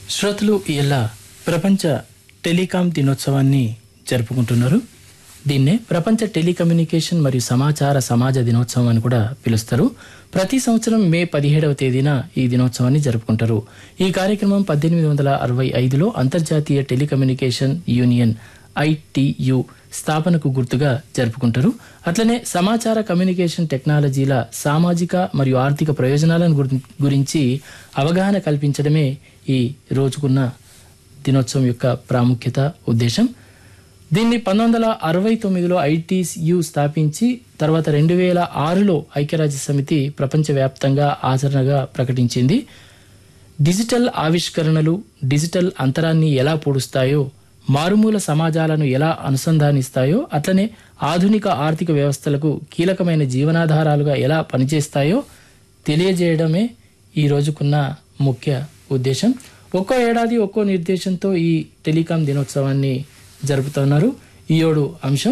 శ్రోతలు ఇలా ప్రపంచ టెలికాం దినోత్సవాన్ని జరుపుకుంటున్నారు దీన్నే ప్రపంచ టెలికమ్యూనికేషన్ మరియు సమాచార సమాజ దినోత్సవం అని కూడా పిలుస్తారు ప్రతి సంవత్సరం మే పదిహేడవ తేదీన ఈ దినోత్సవాన్ని జరుపుకుంటారు ఈ కార్యక్రమం పద్దెనిమిది వందల అరవై ఐదులో అంతర్జాతీయ టెలికమ్యూనికేషన్ యూనియన్ ఐటియు స్థాపనకు గుర్తుగా జరుపుకుంటారు అట్లనే సమాచార కమ్యూనికేషన్ టెక్నాలజీల సామాజిక మరియు ఆర్థిక ప్రయోజనాలను గురి- గురించి అవగాహన కల్పించడమే ఈ రోజుకున్న దినోత్సవం యొక్క ప్రాముఖ్యత ఉద్దేశం దీన్ని పంతొమ్మిది వందల అరవై తొమ్మిదిలో ఐటీయు స్థాపించి తర్వాత రెండు వేల ఆరులో ఐక్యరాజ్య సమితి ప్రపంచవ్యాప్తంగా ఆచరణగా ప్రకటించింది డిజిటల్ ఆవిష్కరణలు డిజిటల్ అంతరాన్ని ఎలా పొడుస్తాయో మారుమూల సమాజాలను ఎలా అనుసంధానిస్తాయో అట్లనే ఆధునిక ఆర్థిక వ్యవస్థలకు కీలకమైన జీవనాధారాలుగా ఎలా పనిచేస్తాయో తెలియజేయడమే ఈ రోజుకున్న ముఖ్య ఉద్దేశం ఒక్కో ఏడాది ఒక్కో నిర్దేశంతో ఈ టెలికాం దినోత్సవాన్ని జరుపుతున్నారు ఈ ఏడు అంశం